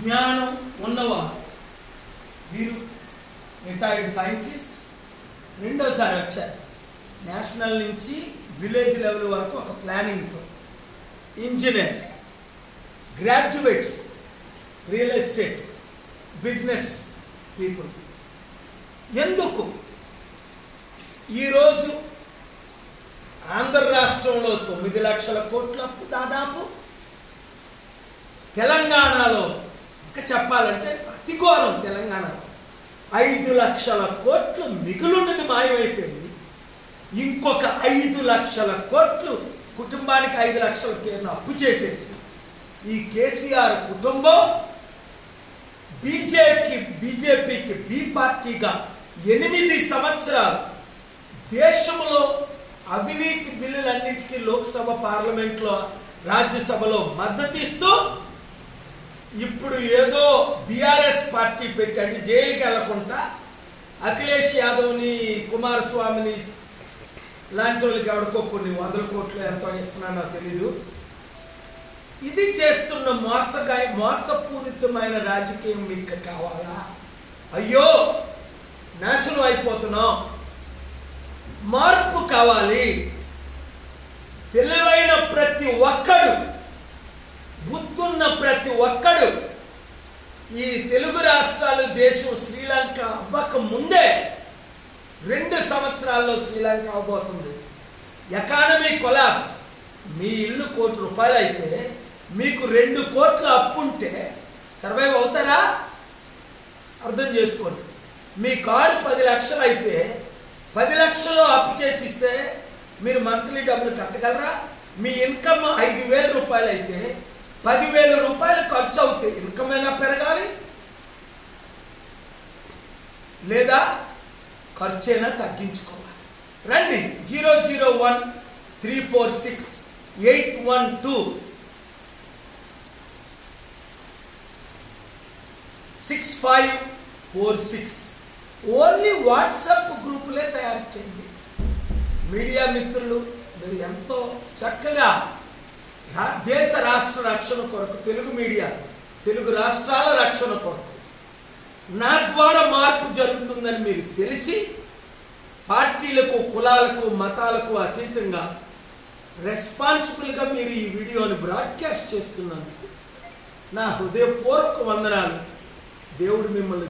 జ్ఞానం ఉన్నవారు వీరు రిటైర్డ్ సైంటిస్ట్ రెండోసారి వచ్చారు నేషనల్ నుంచి విలేజ్ లెవెల్ వరకు ఒక ప్లానింగ్తో engineers graduates real estate business people ఎందుకు ఈరోజు ఆంధ్ర రాష్ట్రంలో తొమ్మిది లక్షల కోట్ల అప్పు దాదాపు తెలంగాణలో ఇంకా చెప్పాలంటే అతి ఘోరం తెలంగాణలో ఐదు లక్షల కోట్లు మిగులున్నది మాయమైపోయింది ఇంకొక ఐదు లక్షల కోట్లు కుటుంబానికి ఐదు లక్షల పేరును అప్పు చేసేసి ఈ కేసీఆర్ కుటుంబం బీజేపీ బీజేపీకి బి పార్టీగా ఎనిమిది సంవత్సరాలు దేశంలో అవినీతి బిల్లులన్నిటికీ లోక్సభ పార్లమెంట్లో రాజ్యసభలో మద్దతు ఇస్తూ ఇప్పుడు ఏదో బీఆర్ఎస్ పార్టీ పెట్టి అంటే జైలుకి వెళ్లకుండా అఖిలేష్ యాదవ్ని కుమారస్వామిని లాంటి వాళ్ళకి ఎవరికో కొన్ని వందల కోట్లు ఎంతో ఇస్తున్నానో తెలీదు ఇది చేస్తున్న మోసగా మోసపూరితమైన రాజకీయం మీకు కావాలా అయ్యో నాశనం అయిపోతున్నాం మార్పు కావాలి తెలివైన ప్రతి ఒక్కడు బుద్ధున్న ప్రతి ఒక్కడు ఈ తెలుగు రాష్ట్రాలు దేశం శ్రీలంక అవ్వక ముందే రెండు సంవత్సరాల్లో శ్రీలంక అవబోతుంది ఎకానమీ కొలాప్స్ మీ ఇల్లు కోటి రూపాయలు అయితే మీకు రెండు కోట్ల అప్పు ఉంటే సర్వైవ్ అవుతారా అర్థం చేసుకోండి మీ కారు పది లక్షలు అయితే పది లక్షలు అప్పు చేసి ఇస్తే మీరు మంత్లీ డబ్బులు కట్టగలరా మీ ఇన్కమ్ ఐదు వేల రూపాయలు అయితే పదివేల రూపాయలు ఖర్చు అవుతాయి ఇన్కమ్ అయినా పెరగాలి లేదా ఖర్చు అయినా తగ్గించుకోవాలి రండి zero zero one three four six eight one two six five four six only WhatsApp గ్రూపులే తయారు చేయండి మీడియా మిత్రులు మీరు ఎంతో చక్కగా రా- దేశ రాష్ట్ర రక్షణ కొరకు తెలుగు మీడియా తెలుగు రాష్ట్రాల రక్షణ కొరకు నా ద్వారా మార్పు జరుగుతుందని మీరు తెలిసి పార్టీలకు కులాలకు మతాలకు అతీతంగా రెస్పాన్సిబుల్గా మీరు ఈ వీడియోని బ్రాడ్కాస్ట్ చేస్తున్నందుకు నా హృదయపూర్వక వందనాలు దేవుడు మిమ్మల్ని